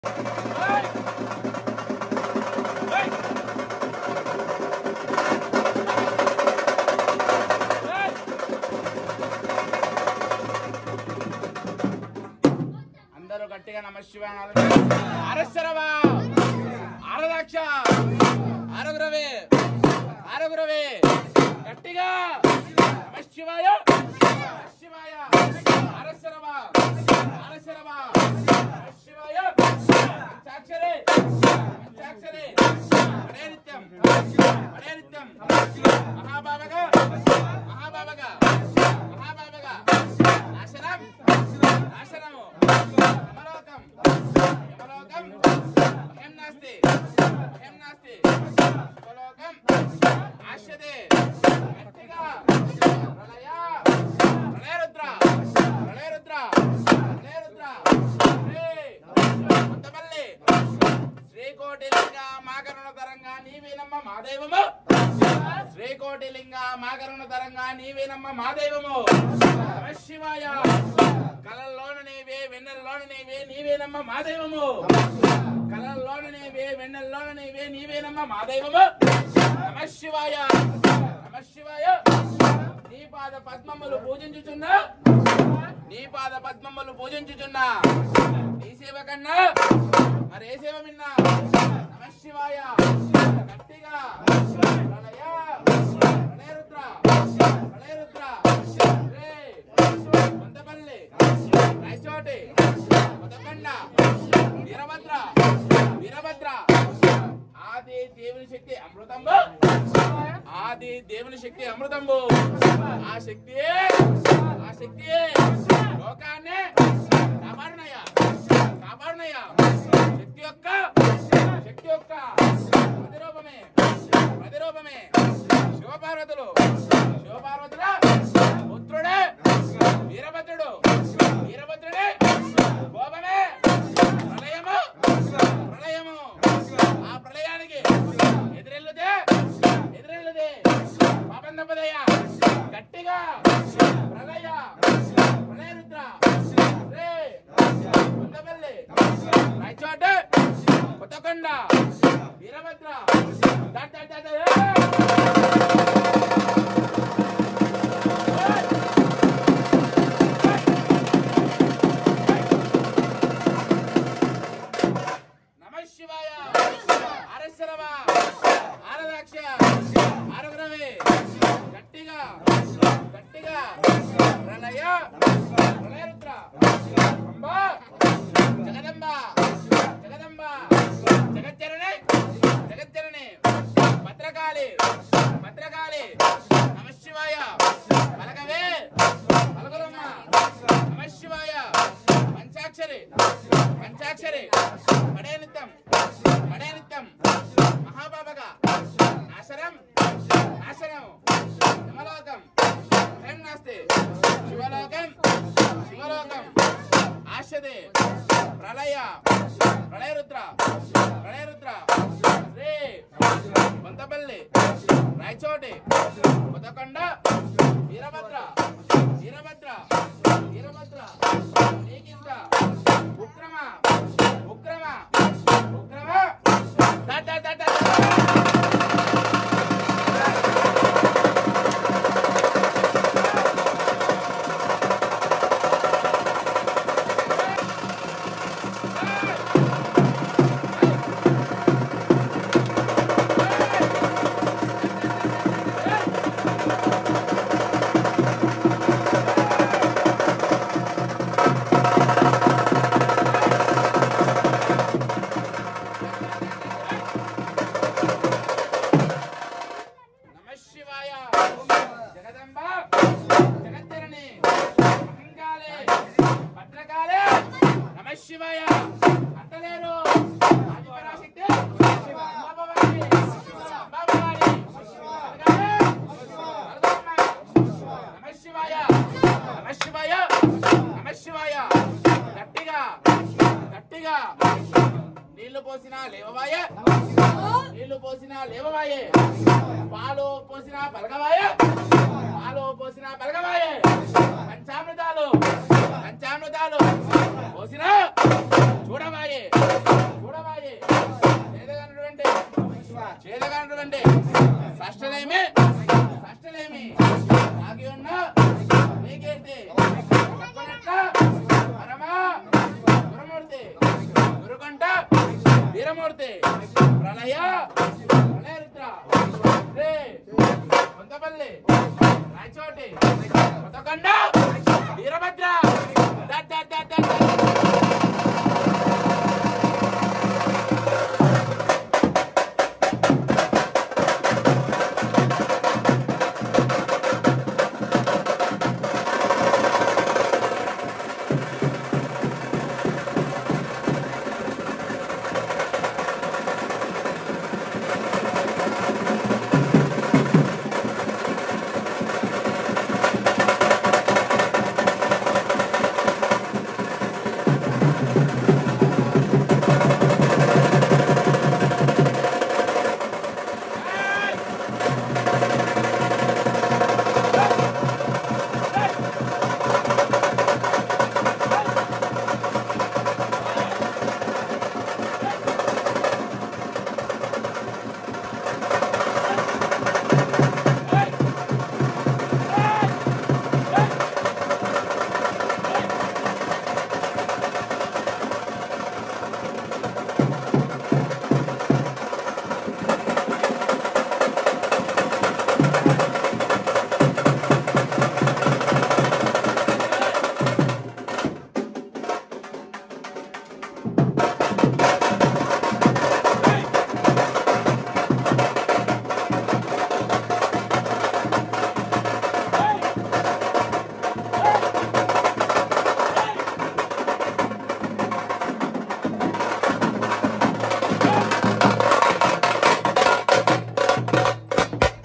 అందరూ గట్టిగా నమ శివాయ అరసరవా ఆరదాక్ష ఆరుగురవే ఆరుగురవే గట్టిగా నమ శివాయ నమ శివాయ అరసరవా అరసరవా నమ శివాయ పంచాక్షరే పంచాక్షరే అడే నిత్యం అడే నిత్యం మహాబాబగా మహాబాబగా మహాబాబగా ఆశరం ఆశరము యమలోకం యమలోకం భయం నాస్తి భయం నాస్తి శివలోకం ఆశ్యతే గట్టిగా ప్రళయ ప్రళయ రుద్ర ప్రళయ రుద్ర ప్రళయ రుద్ర శ్రీ కొత్తపల్లి శ్రీకోటిలింగ మాకరుణ తరంగా నీవేనమ్మ మా దైవము శ్రీకోటిలింగ మాకరుణ తరంగా నీవేనమ్మ మా దైవము నమ శివాయ కలల్లోన నీవే వెన్నెల్లోన నీవే నీవేనమ్మ మా దైవము కలల్లోన నీవే వెన్నెల్లోన నీవే నీవేనమ్మ మా దైవము నమ శివాయ నమ శివాయ నీ పాద పద్మములు పూజించుచున్నా నీ పాద పద్మములు పూజించుచున్నా నీ సేవ కన్నా మరి ఏ సేవ మిన్నా నమ శివాయ గట్టిగా ప్రళయ ప్రళయ రుద్ర ప్రళయ రుద్ర రే కొంతపల్లి రాయచోటి కొత్తకొండ వీరభద్ర వీరభద్ర ఆది దేవుని శక్తి అమృతంబు ఆది దేవుని శక్తి అమృతంబు ఆ శక్తియే ఆ శక్తియే లోకాన్ని కాపాడునయ్యా కాపాడునయ్యా శక్తి యొక్క శక్తి యొక్క ప్రతిరూపమే ప్రతిరూపమే శివపార్వతులు శివపార్వతుల పుత్రుడే వీరభద్రుడు వీరభద్రుడే కోపమే ప్రళయము ప్రళయము ఆ ప్రళయానికి ఎదురెళ్ళుదే ఎదురెళ్ళుదే పాపం తప్పదయ్యా గట్టిగా ప్రళయ ప్రళయ రుద్ర రే కొండపల్లి రాయచోట కొత్తకొండ వీరభద్ర దాట్ దాట్ దాట్ దాట్. ఏయ్! నమ శివాయ అరసరవ ఆరదాక్ష ఆరుగురవే గట్టిగా గట్టిగా ప్రళయ ప్రళయ రుద్ర అంబ జగదంబ జగదంబ జగజ్జనని జగజ్జనని భద్రకాళి భద్రకాళి నమ శివాయ పలకవే పలకలమ్మ నమ శివాయ పంచాక్షరి పంచాక్షరి పడే నిత్యం పడే నిత్యం మహాబాబగా నాశనం నాశనం యమలోకం భయం నాస్తి శివలోకం శివలోకం ఆశదే ప్రళయ ప్రళయ రుద్ర ప్రళయ రుద్ర శ్రీ కొంతపల్లి రాయచోటి కొత్తకొండ వీరభద్ర వీరభద్ర వీరభద్ర నీకింత ఉక్రమ ఉక్రమ ఉక్రమ దా దా దా దా దా. నమ శివాయ జగదంబ జగత్తరణి మంగాలే భద్రకాలే నమ శివాయ అంటలేరు ఆదిపరాశక్తి అంబాభవాని, అంబాభవాని, భద్రకాళే, వరదమ్మ. నమ శివాయ నమ శివాయ నమ శివాయ గట్టిగా గట్టిగా నీళ్లు పోసినా లేవవాయే నీళ్లు పోసినా లేవవాయే పాలు పోసినా పలకవాయే పాలు పోసినా పలకవాయే పంచామృతాలు పంచామృతాలు పోసినా చూడవాయే చూడవాయే చేదగనటువంటి చేదగనటువంటి కష్టలేమి కష్టలేమి ఆగి ఉన్నా నీకేంటి చెప్పనట్ల పరమా గురుమూర్తి గురుకంట వీరమూర్తి ప్రళయ ప్రళయరుద్ర రే కొంతపల్లి రాయచోటి కొత్తకొండ